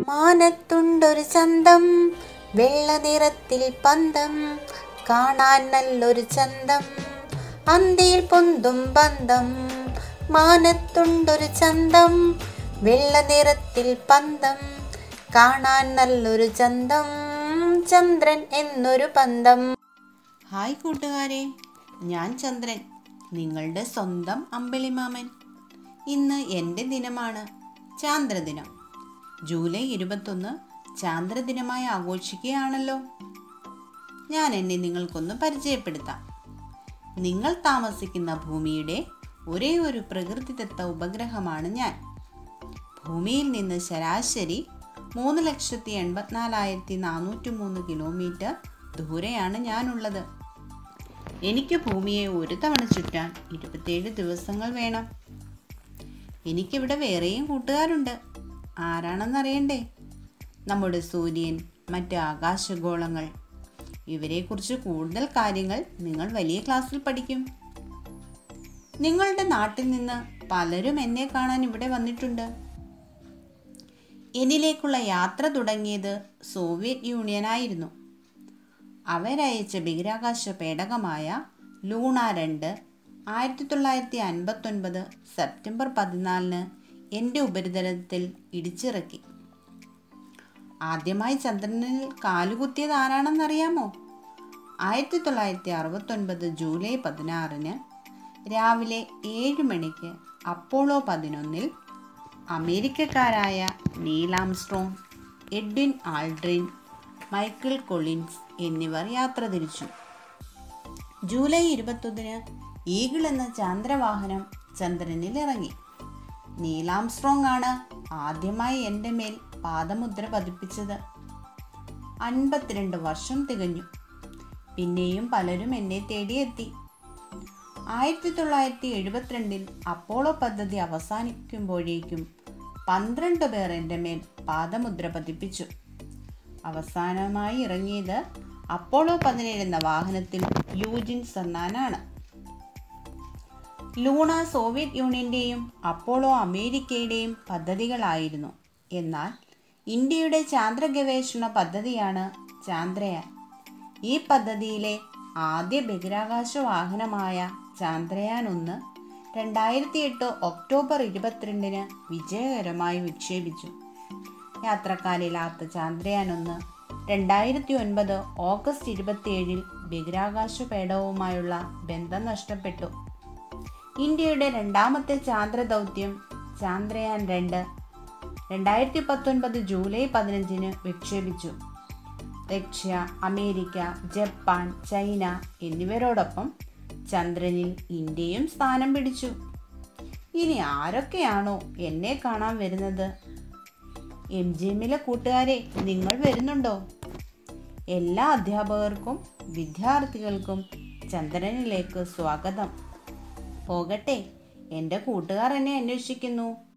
മാനത്തുണ്ടൊരു ചന്തം വെള്ള നിറത്തിൽ പന്തം കാണാൻ നല്ലൊരു ചന്തം അന്തിയിൽ പൊന്തും ബന്ധം മാനത്തുണ്ടൊരു ചന്തം വെള്ള നിറത്തിൽ പന്തം കാണാൻ നല്ലൊരു ചന്തം ചന്ദ്രൻ എന്നൊരു പന്തം ഹായ് കൂട്ടുകാരെ ഞാൻ ചന്ദ്രൻ നിങ്ങളുടെ സ്വന്തം അമ്പിളിമാമൻ ഇന്ന് എൻ്റെ ദിനമാണ് ചാന്ദ്രദിനം ജൂലൈ ഇരുപത്തൊന്ന് ചാന്ദ്രദിനമായി ആഘോഷിക്കുകയാണല്ലോ ഞാൻ എന്നെ നിങ്ങൾക്കൊന്ന് പരിചയപ്പെടുത്താം നിങ്ങൾ താമസിക്കുന്ന ഭൂമിയുടെ ഒരേ ഒരു പ്രകൃതിദത്ത ഉപഗ്രഹമാണ് ഞാൻ ഭൂമിയിൽ നിന്ന് ശരാശരി മൂന്ന് ലക്ഷത്തി എൺപത്തിനാലായിരത്തി നാനൂറ്റി മൂന്ന് കിലോമീറ്റർ ദൂരെയാണ് ഞാനുള്ളത് എനിക്ക് ഭൂമിയെ ഒരു തവണ ചുറ്റാൻ ഇരുപത്തേഴ് ദിവസങ്ങൾ വേണം എനിക്കിവിടെ വേറെയും കൂട്ടുകാരുണ്ട് ആരാണെന്നറിയണ്ടേ നമ്മുടെ സൂര്യൻ മറ്റ് ആകാശഗോളങ്ങൾ ഇവരെക്കുറിച്ച് കൂടുതൽ കാര്യങ്ങൾ നിങ്ങൾ വലിയ ക്ലാസ്സിൽ പഠിക്കും നിങ്ങളുടെ നാട്ടിൽ നിന്ന് പലരും എന്നെ കാണാൻ ഇവിടെ വന്നിട്ടുണ്ട് എന്നിലേക്കുള്ള യാത്ര തുടങ്ങിയത് സോവിയറ്റ് യൂണിയനായിരുന്നു അവരയച്ച ബഹിരാകാശ പേടകമായ ലൂണ രണ്ട് ആയിരത്തി തൊള്ളായിരത്തി അൻപത്തൊൻപത് സെപ്റ്റംബർ പതിനാലിന് എൻ്റെ ഉപരിതലത്തിൽ ഇടിച്ചിറക്കി ആദ്യമായി ചന്ദ്രനിൽ കാലുകുത്തിയത് ആരാണെന്നറിയാമോ ആയിരത്തി തൊള്ളായിരത്തി അറുപത്തൊൻപത് ജൂലൈ പതിനാറിന് രാവിലെ ഏഴ് മണിക്ക് അപ്പോളോ പതിനൊന്നിൽ അമേരിക്കക്കാരായ Neil Armstrong Edwin Aldrin Michael Collins എന്നിവർ യാത്ര തിരിച്ചു ജൂലൈ ഇരുപത്തൊന്നിന് ഈഗിൾ എന്ന ചാന്ദ്രവാഹനം ചന്ദ്രനിൽ ഇറങ്ങി നീലാംസ്ട്രോങ് ആണ് ആദ്യമായി എൻ്റെ മേൽ പാദമുദ്ര പതിപ്പിച്ചത് അൻപത്തിരണ്ട് വർഷം തികഞ്ഞു പിന്നെയും പലരും എന്നെ തേടിയെത്തി ആയിരത്തി തൊള്ളായിരത്തി എഴുപത്തിരണ്ടിൽ അപ്പോളോ പദ്ധതി അവസാനിക്കുമ്പോഴേക്കും പന്ത്രണ്ട് പേർ എൻ്റെ മേൽ പാദമുദ്ര പതിപ്പിച്ചു അവസാനമായി ഇറങ്ങിയത് അപ്പോളോ പതിനേഴ് എന്ന വാഹനത്തിൽ യൂജിൻ സന്നാനാണ് ലൂണ സോവിയറ്റ് യൂണിയന്റെയും അപ്പോളോ അമേരിക്കയുടെയും പദ്ധതികളായിരുന്നു എന്നാൽ ഇന്ത്യയുടെ ചാന്ദ്ര ഗവേഷണ പദ്ധതിയാണ് ചാന്ദ്രയാൻ ഈ പദ്ധതിയിലെ ആദ്യ ബഹിരാകാശ വാഹനമായ ചാന്ദ്രയാൻ ഒന്ന് രണ്ടായിരത്തി എട്ട് ഒക്ടോബർ ഇരുപത്തിരണ്ടിന് വിജയകരമായി വിക്ഷേപിച്ചു യാത്രക്കാരില്ലാത്ത ചാന്ദ്രയാൻ ഒന്ന് രണ്ടായിരത്തി ഒൻപത് ഓഗസ്റ്റ് ഇരുപത്തിയേഴിൽ ബഹിരാകാശ പേടകവുമായുള്ള ബന്ധം നഷ്ടപ്പെട്ടു ഇന്ത്യയുടെ രണ്ടാമത്തെ ചാന്ദ്ര ദൗത്യം ചാന്ദ്രയാൻ രണ്ട് രണ്ടായിരത്തി പത്തൊൻപത് ജൂലൈ പതിനഞ്ചിന് വിക്ഷേപിച്ചു റഷ്യ അമേരിക്ക ജപ്പാൻ ചൈന എന്നിവരോടൊപ്പം ചന്ദ്രനിൽ ഇന്ത്യയും സ്ഥാനം പിടിച്ചു ഇനി ആരൊക്കെയാണോ എന്നെ കാണാൻ വരുന്നത് എം ജി എമ്മിലെ കൂട്ടുകാരെ നിങ്ങൾ വരുന്നുണ്ടോ എല്ലാ അധ്യാപകർക്കും വിദ്യാർത്ഥികൾക്കും ചന്ദ്രനിലേക്ക് സ്വാഗതം പോകട്ടെ എൻ്റെ കൂട്ടുകാർ എന്നെ അന്വേഷിക്കുന്നു